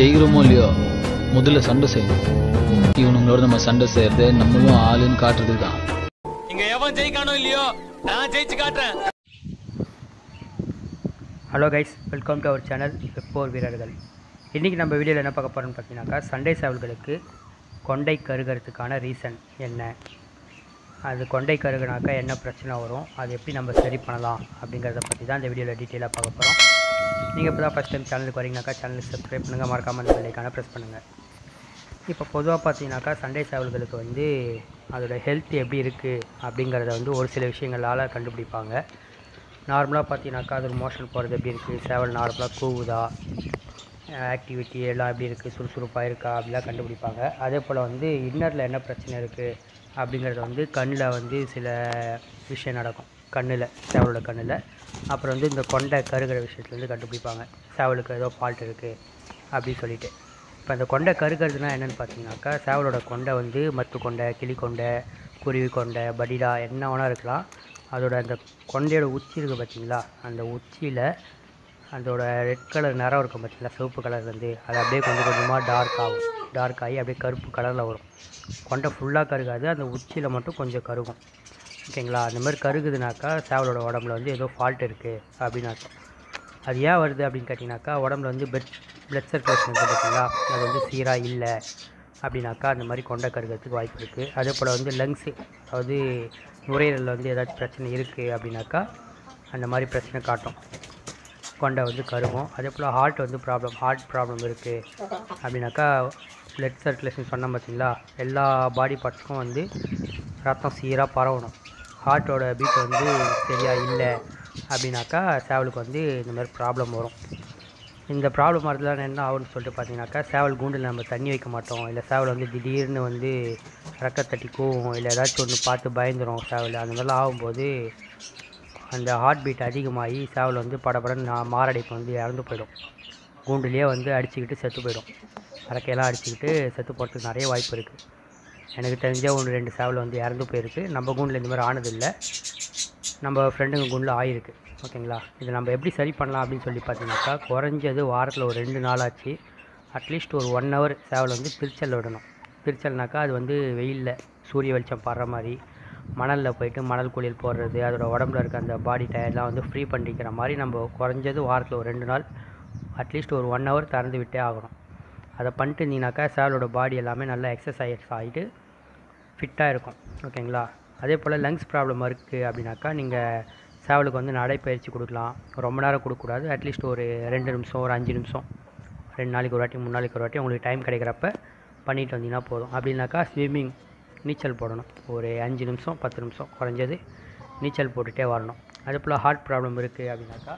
ஜெயிக்கிறோமோ இல்லையோ முதல்ல சண்டை செய்யணும் இவனுங்களோட நம்ம சண்டை செய்யறது நம்மளும் ஆளுன்னு காட்டுறதுக்கு தான் இங்க எவன் ஜெயிக்கானோ இல்லையோ நான் ஜெயிச்சு காட்டுறேன் hello guys welcome to our channel போர் வீரர்கள் இன்றைக்கி நம்ம வீடியோவில் என்ன பார்க்க போகிறோம்னு பார்த்தீங்கன்னாக்கா சண்டை சேவல்களுக்கு கொண்டை கருகிறதுக்கான ரீசன் என்ன அது கொண்டை கருகுனாக்கா என்ன பிரச்சனை வரும் அது எப்படி நம்ம சரி பண்ணலாம் அப்படிங்கிறத பற்றி தான் இந்த வீடியோவில் டீட்டெயிலாக பார்க்க போகிறோம் நீங்கள் இப்போ தான் ஃபஸ்ட் டைம் சேனலுக்கு வரீங்கனாக்கா சேனலுக்கு சப்ஸ்கிரைப் பண்ணுங்கள் மறக்காமல் அந்த பெல்லைக்கான ப்ரெஸ் பண்ணுங்கள் இப்போ பொதுவாக பார்த்தீங்கன்னாக்கா சண்டை சேவல்களுக்கு வந்து அதோட ஹெல்த் எப்படி இருக்குது அப்படிங்கிறத வந்து ஒரு சில விஷயங்களால் கண்டுபிடிப்பாங்க நார்மலாக பார்த்தீங்கன்னாக்கா அது மோஷன் போகிறது எப்படி இருக்குது சேவல் நார்மலாக கூவுதா ஆக்டிவிட்டி எல்லாம் எப்படி இருக்குது சுறுசுறுப்பாக இருக்கா அப்படிலாம் கண்டுபிடிப்பாங்க அதே போல் வந்து இன்னரில் என்ன பிரச்சனை இருக்குது அப்படிங்கிறத வந்து கண்ணில் வந்து சில விஷயம் நடக்கும் கண்ணில் சேவலோட கண்ணில் அப்புறம் வந்து இந்த கொண்டை கருகிற விஷயத்துலேருந்து கண்டுபிடிப்பாங்க சேவலுக்கு ஏதோ ஃபால்ட் இருக்குது அப்படின்னு சொல்லிட்டு இப்போ அந்த கொண்டை கருகிறதுனா என்னென்னு பார்த்தீங்கன்னாக்கா சேவலோட கொண்டை வந்து மத்து கொண்டை கிளி கொண்டை குருவி கொண்டை படிடா என்ன வேணா இருக்கலாம் அதோட அந்த கொண்டையோட உச்சி இருக்குது பார்த்தீங்களா அந்த உச்சியில் அதோட ரெட் கலர் நிறம் இருக்கும் பார்த்தீங்களா சிவப்பு கலர்லேருந்து அது அப்படியே கொஞ்சம் கொஞ்சமாக டார்க் ஆகும் டார்க் ஆகி அப்படியே கருப்பு கலரில் வரும் கொண்டை ஃபுல்லாக கருகாது அந்த உச்சியில் மட்டும் கொஞ்சம் கருகும் ஓகேங்களா அந்த மாதிரி கருகுதுனாக்கா சேவலோட உடம்புல வந்து ஏதோ ஃபால்ட் இருக்குது அப்படின்னு அர்த்தம் அது ஏன் வருது அப்படின்னு கேட்டிங்கனாக்கா உடம்புல வந்து பெட் பிளட் சர்க்குலேஷன் இருக்குது பார்த்தீங்களா அது வந்து சீராக இல்லை அப்படின்னாக்கா அந்த மாதிரி கொண்டை கருகிறதுக்கு வாய்ப்பு இருக்குது அதே போல் வந்து லங்ஸு அதாவது நுரையீரலில் வந்து ஏதாச்சும் பிரச்சனை இருக்குது அப்படின்னாக்கா அந்த மாதிரி பிரச்சனை காட்டும் கொண்டை வந்து கருகும் அதே போல் ஹார்ட் வந்து ப்ராப்ளம் ஹார்ட் ப்ராப்ளம் இருக்குது அப்படின்னாக்கா பிளட் சர்க்குலேஷன் சொன்னோம் பார்த்தீங்களா எல்லா பாடி பார்ட்ஸ்க்கும் வந்து ரத்தம் சீராக பரவணும் ஹார்ட்டோட பீட் வந்து சரியாக இல்லை அப்படின்னாக்கா சேவலுக்கு வந்து இந்த மாதிரி ப்ராப்ளம் வரும் இந்த ப்ராப்ளம் வரதுலாம் என்ன ஆகும்னு சொல்லிட்டு பார்த்தீங்கன்னாக்கா சேவல் கூண்டில் நம்ம தண்ணி வைக்க மாட்டோம் இல்லை சேவல் வந்து திடீர்னு வந்து ரெக்க தட்டி கூவும் இல்லை ஏதாச்சும் ஒன்று பார்த்து பயந்துரும் சேவல் அந்த மாதிரிலாம் ஆகும்போது அந்த ஹார்ட் பீட் அதிகமாகி சேவல் வந்து படபடன்னு நா- மாரடைப்பு வந்து இறந்து போயிடும் கூண்டுலேயே வந்து அடிச்சுக்கிட்டு செத்து போயிடும் இறக்கையெல்லாம் அடிச்சுக்கிட்டு செத்து போகிறதுக்கு நிறைய வாய்ப்பு இருக்குது எனக்கு தெரிஞ்ச ஒன்று ரெண்டு சேவல் வந்து இறந்து போயிருக்கு நம்ம கூண்டில் இந்த மாதிரி ஆனதில்லை நம்ம ஃப்ரெண்டுங்க கூண்டில் ஆயிருக்கு ஓகேங்களா இதை நம்ம எப்படி சரி பண்ணலாம் அப்படின்னு சொல்லி பார்த்தீங்கன்னாக்கா குறைஞ்சது வாரத்தில் ஒரு ரெண்டு நாளாச்சு அட்லீஸ்ட் ஒரு ஒன் ஹவர் சேவல் வந்து பிரிச்சல் விடணும் பிரிச்சல்னாக்கா அது வந்து வெயிலில் சூரிய வெளிச்சம் படுற மாதிரி மணலில் போயிட்டு மணல் குளியல் போடுறது அதோட உடம்புல இருக்க அந்த பாடி டயர்லாம் வந்து ஃப்ரீ பண்ணிக்கிற மாதிரி நம்ம குறைஞ்சது வாரத்தில் ஒரு ரெண்டு நாள் அட்லீஸ்ட் ஒரு ஒன் ஹவர் திறந்து விட்டே ஆகணும் அதை பண்ணிட்டு இருந்தீங்கனாக்கா சேவலோட பாடி எல்லாமே நல்லா எக்ஸசைஸ் ஆகிட்டு ஃபிட்டாக இருக்கும் ஓகேங்களா அதே போல் லங்ஸ் ப்ராப்ளம் இருக்குது அப்படின்னாக்கா நீங்கள் சேவலுக்கு வந்து நடைப்பயிற்சி கொடுக்கலாம் ரொம்ப நேரம் கொடுக்கக்கூடாது அட்லீஸ்ட் ஒரு ரெண்டு நிமிஷம் ஒரு அஞ்சு நிமிஷம் ரெண்டு நாளைக்கு ஒரு வாட்டி மூணு நாளைக்கு ஒரு வாட்டி உங்களுக்கு டைம் கிடைக்கிறப்ப பண்ணிட்டு வந்தீங்கன்னா போதும் அப்படின்னாக்கா ஸ்விம்மிங் நீச்சல் போடணும் ஒரு அஞ்சு நிமிஷம் பத்து நிமிஷம் குறைஞ்சது நீச்சல் போட்டுகிட்டே வரணும் அதே போல் ஹார்ட் ப்ராப்ளம் இருக்குது அப்படின்னாக்கா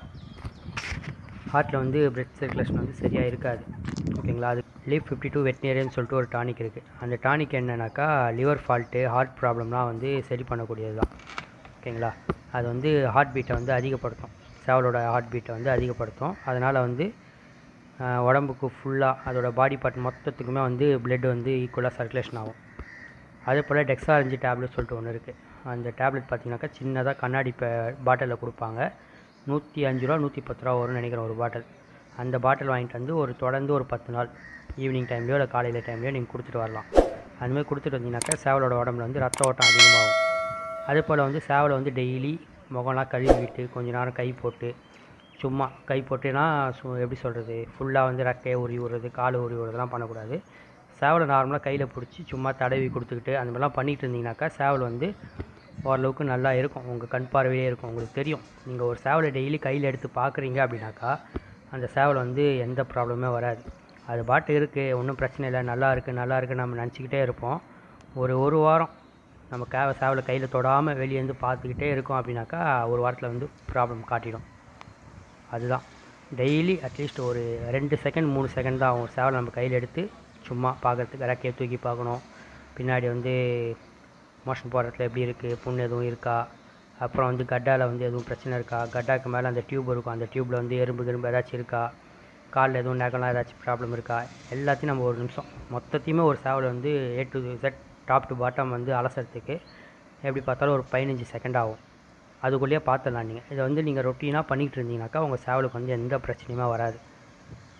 ஹார்ட்டில் வந்து பிளட் சர்க்குலேஷன் வந்து சரியாக இருக்காது ஓகேங்களா அது லீவ் ஃபிஃப்டி டூ வெட்னேரியன்னு சொல்லிட்டு ஒரு டானிக் இருக்குது அந்த டானிக் என்னன்னாக்கா லிவர் ஃபால்ட்டு ஹார்ட் ப்ராப்ளம்லாம் வந்து சரி பண்ணக்கூடியது தான் ஓகேங்களா அது வந்து ஹார்ட் பீட்டை வந்து அதிகப்படுத்தும் சேவலோட ஹார்ட் பீட்டை வந்து அதிகப்படுத்தும் அதனால் வந்து ஆஹ், உடம்புக்கு ஃபுல்லாக அதோட பாடி பார்ட் மொத்தத்துக்குமே வந்து blood வந்து ஈக்குவலாக சர்க்குலேஷன் ஆகும் அதே போல் டெக்ஸாரஞ்சி டேப்லெட் சொல்லிட்டு ஒன்று இருக்குது அந்த டேப்லெட் பார்த்தீங்கன்னாக்கா சின்னதாக கண்ணாடி இப்போ பாட்டிலில் கொடுப்பாங்க நூற்றி அஞ்சு ரூபா நூற்றி பத்து ரூபா வரும்னு நினைக்கிறேன் ஒரு பாட்டில் அந்த பாட்டில் வாங்கிட்டு வந்து ஒரு தொடர்ந்து ஒரு பத்து நாள் ஈவினிங் டைம்லையோ இல்லை காலையில் டைம்லையோ நீங்கள் கொடுத்துட்டு வரலாம் அதுமாதிரி கொடுத்துட்டு வந்தீங்கன்னாக்கா சேவலோட உடம்புல வந்து ரத்த ஓட்டம் அதிகமாகும் அதே போல் வந்து சேவலை வந்து டெய்லி முகம்லாம் கழுவிட்டு கொஞ்ச நேரம் கை போட்டு சும்மா கை போட்டுனா சு எப்படி சொல்கிறது ஃபுல்லாக வந்து ரெக்கையை உருவி விடுறது கால் உருவி விடுறதுலாம் பண்ணக்கூடாது சேவலை நார்மலாக கையில் பிடிச்சி சும்மா தடவி கொடுத்துக்கிட்டு அந்த மாதிரிலாம் பண்ணிகிட்டு இருந்தீங்கனாக்கா சேவல் வந்து ஓரளவுக்கு நல்லா இருக்கும் உங்கள் கண் பார்வையிலே இருக்கும் உங்களுக்கு தெரியும் நீங்கள் ஒரு சேவலை டெய்லி கையில் எடுத்து பார்க்குறீங்க அப்படின்னாக்கா அந்த சேவல் வந்து எந்த ப்ராப்ளமே வராது அது பாட்டு இருக்குது ஒன்றும் பிரச்சனை இல்லை நல்லா இருக்குது நல்லா இருக்குது நம்ம நினச்சிக்கிட்டே இருப்போம் ஒரு ஒரு வாரம் நம்ம கேவ சேவலை கையில் தொடாமல் வெளியே இருந்து பார்த்துக்கிட்டே இருக்கோம் அப்படின்னாக்கா ஒரு வாரத்தில் வந்து ப்ராப்ளம் காட்டிடும் அதுதான் டெய்லி அட்லீஸ்ட் ஒரு ரெண்டு செகண்ட் மூணு செகண்ட் தான் ஆகும் சேவலை நம்ம கையில் எடுத்து சும்மா பார்க்குறதுக்கு ரெக்கையை தூக்கி பார்க்கணும் பின்னாடி வந்து மோஷன் போடுறதுல எப்படி இருக்குது புண்ணு எதுவும் இருக்கா அப்புறம் வந்து கட்டாவில் வந்து எதுவும் பிரச்சனை இருக்கா கட்டாக்கு மேலே அந்த டியூப் இருக்கும் அந்த டியூப்பில் வந்து எறும்பு கிரும்பு ஏதாச்சும் இருக்கா காலில் எதுவும் நகலாம் ஏதாச்சும் ப்ராப்ளம் இருக்கா எல்லாத்தையும் நம்ம ஒரு நிமிஷம் மொத்தத்தையுமே ஒரு சேவலை வந்து A to Z top to bottom வந்து அலசறதுக்கு எப்படி பார்த்தாலும் ஒரு பதினஞ்சு செகண்ட் ஆகும் அதுக்குள்ளேயே பார்த்துடலாம் நீங்கள் இதை வந்து நீங்கள் ரொட்டீனாக பண்ணிகிட்டு இருந்தீங்கனாக்கா உங்கள் சேவலுக்கு வந்து எந்த பிரச்சனையுமே வராது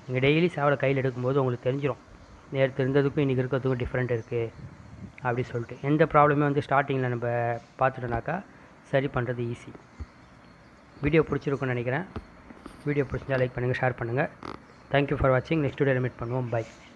நீங்கள் டெய்லி சேவலை கையில் எடுக்கும்போது உங்களுக்கு தெரிஞ்சிடும் நேற்று இருந்ததுக்கும் இன்றைக்கி இருக்கிறதுக்கும் டிஃப்ரெண்ட் இருக்குது அப்படி சொல்லிட்டு எந்த ப்ராப்ளமே வந்து ஸ்டார்டிங்கில் நம்ம பார்த்துட்டோம்னாக்கா சரி பண்ணுறது ஈஸி வீடியோ பிடிச்சிருக்குன்னு நினைக்கிறேன் வீடியோ பிடிச்சிருந்தா லைக் பண்ணுங்கள் ஷேர் பண்ணுங்கள் தேங்க்யூ ஃபார் வாட்சிங் நெக்ஸ்ட் வீடியோவில் மீட் பண்ணுவோம் பை